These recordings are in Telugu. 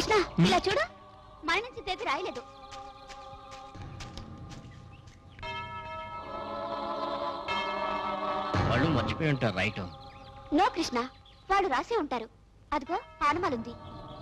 కృష్ణ ఇలా చూడు మన నుంచి తేదీ రాయలేదు వాళ్ళు మర్చిపోయి ఉంటారు రైట్ నో కృష్ణ వాళ్ళు రాసే ఉంటారు అదిగో ఆనమాలుంది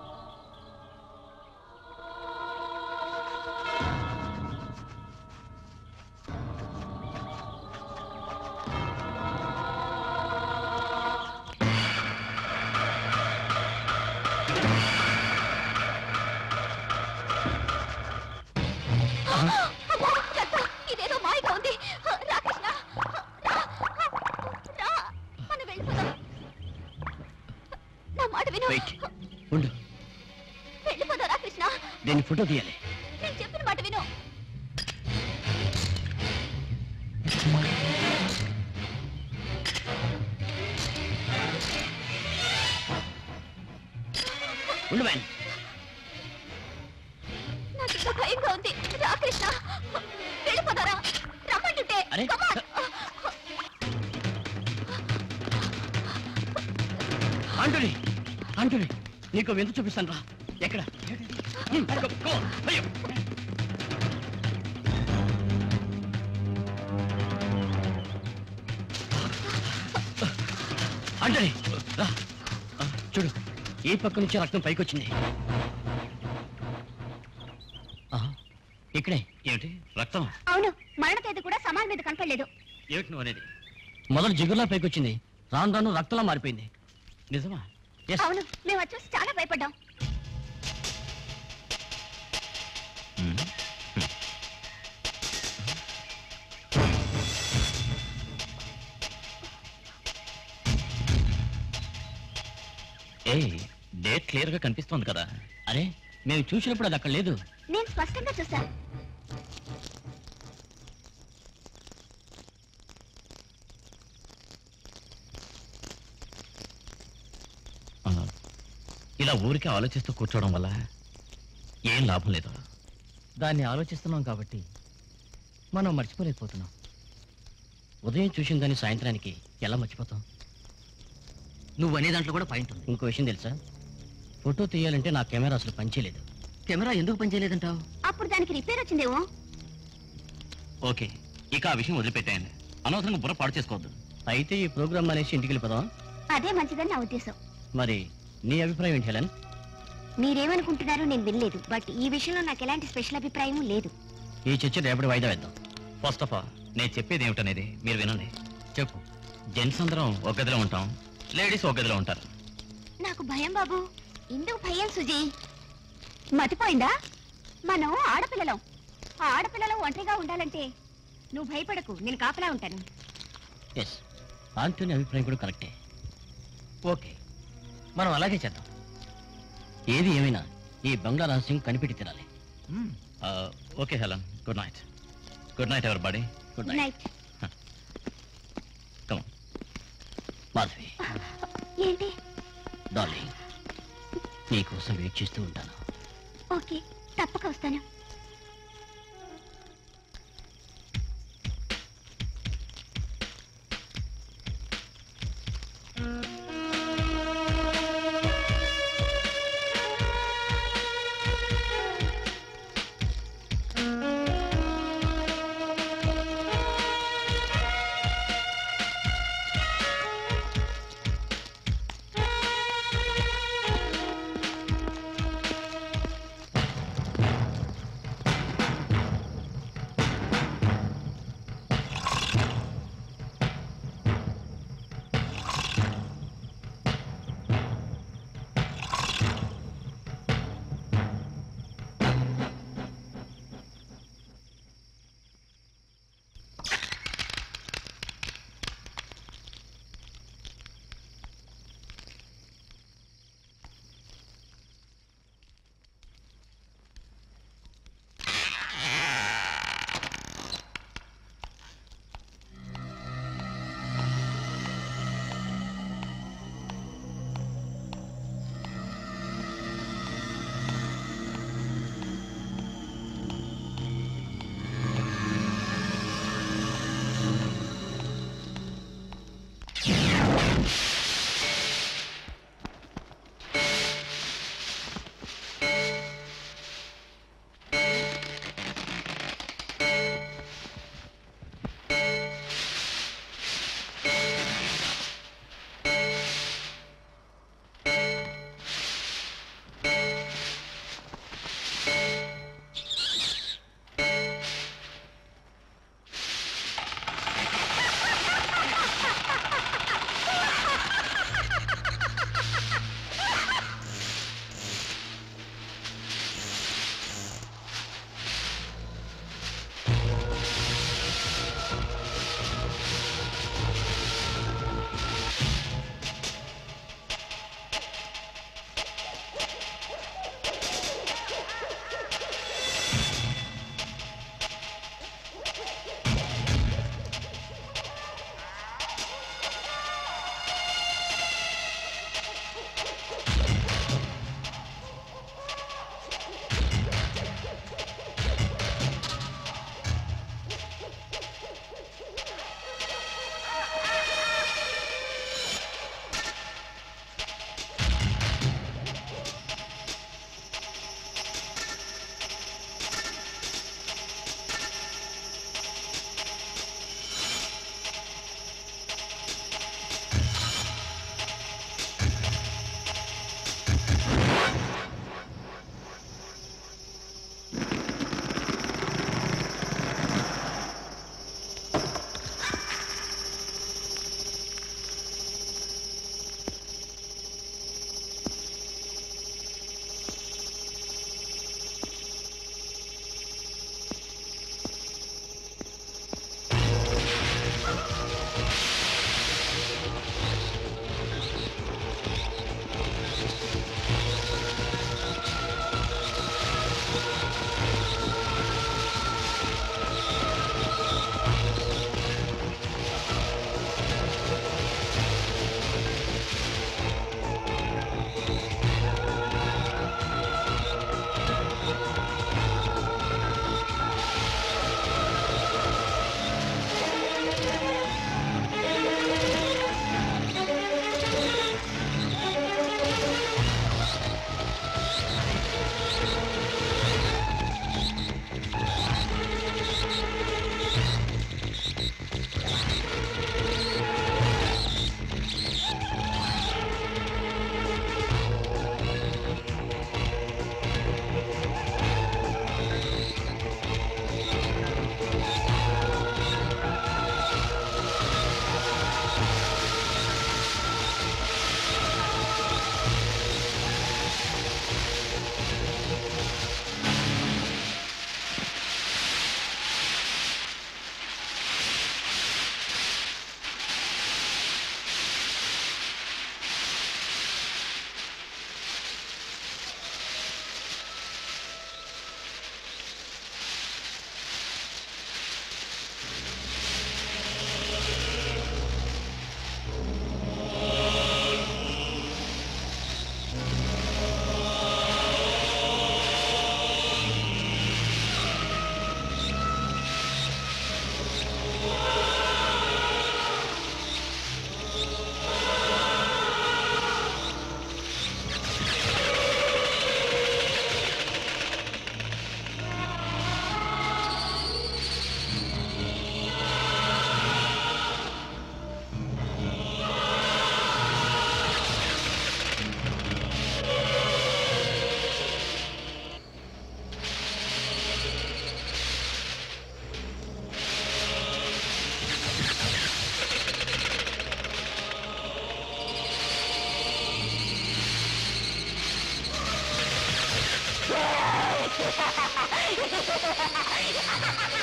అమ్మో, చెత్త, ఇదేదో మాయగా ఉంది రా కృష్ణ రా రా మనం వెళ్ళిపోదాం నా మాట విను వెయిట్ ఉండు వెళ్ళిపోదాం రా కృష్ణ దీన్ని ఫోటో తీయాలి నేను చెప్పిన మాట విను ఉండు వ్యాన్ నాకేదో భయంగా ఉంది రా కృష్ణ వెళ్ళిపోదారా రమ్మంటుంటే అరే. Come on. ఆంటోనీ ఆంటోనీ నీకు వింత చూపిస్తాను రా ఎక్కడ హ్మ్, go, go on, అయ్యో. ఆంటోనీ రా ఆ, చూడు ఈ పక్క నుంచి రక్తం పైకి వచ్చింది ఆహా, ఇక్కడే ఏమిటి రక్తం అవును మరణ తేదీ కూడా సమాన్ మీద కనపడలేదు ఏమిటి నువ్వు అనేది మొదలు జిగురులా పైకి వచ్చింది రాను రాను రక్తంలా మారిపోయింది నిజమా ఎస్ అవును మేము వచ్చి చూసి చాలా భయపడ్డాం ఏ డేట్ క్లియర్ గా కనిపిస్తోంది కదా అరే మేము చూసినప్పుడు అది అక్కడ లేదు నేను స్పష్టంగా చూసా ఆ, ఇలా ఊరికే ఆలోచిస్తూ కూర్చోవడం వల్ల ఏం లాభం లేదు దాన్ని ఆలోచిస్తున్నాం కాబట్టి మనం మర్చిపోలేకపోతున్నాం ఉదయం చూసిన దాన్ని సాయంత్రానికి ఎలా మర్చిపోతాం నువ్వు అనే దాంట్లో కూడా పాయింట్ ఉంది ఇంకో విషయం తెలుసా ఫోటో తీయాలంటే నా కెమెరా అసలు పనిచేయలేదు కెమెరా ఎందుకు పనిచేయలేదంటావు అప్పుడు దానికి రిపేర్ వచ్చిందేమో ఓకే ఇక ఆ విషయం వదిలిపెట్టాయండి అనవసరంగా బుర్ర పాడు చేసుకోవద్దు అయితే ఈ ప్రోగ్రామ్ అనేసి ఇంటికి వెళ్ళిపోదాం అదే మంచిదని నా ఉద్దేశం మరి నీ అభిప్రాయం ఏంటి హెలెన్ మీరేమనుకుంటున్నారో నేను వినలేదు బట్ ఈ విషయంలో నాకు ఎలాంటి స్పెషల్ అభిప్రాయం లేదు ఈ చర్చ రేపటి వాయిదా వేద్దాం ఫస్ట్ ఆఫ్ ఆల్ నేను చెప్పేది ఏమిటనేది మీరు వినండి చెప్పు జెంట్స్ అందరం ఒక గదిలో ఉంటాం లేడీస్ ఒక గదిలో ఉంటారు నాకు భయం బాబు ఇందుకు భయం సుజీ మతిపోయిందా మనం ఆడపిల్లలం ఆ ఆడపిల్లలు ఒంటరిగా ఉండాలంటే నువ్వు భయపడకు నేను కాపలా ఉంటాను ఎస్ ఆంటోని అభిప్రాయం కూడా కరెక్టే ఓకే మనం అలాగే చేద్దాం ఏది ఏమైనా ఈ బంగ్లా రహస్యం కనిపెట్టి తినాలి okay Helen good night good night ఎవరి body good good night night come Madhavi ఏంటి డార్లింగ్ నీకోసం వెయిట్ చేస్తూ ఉంటాను ఓకే తప్పక వస్తాను ఆ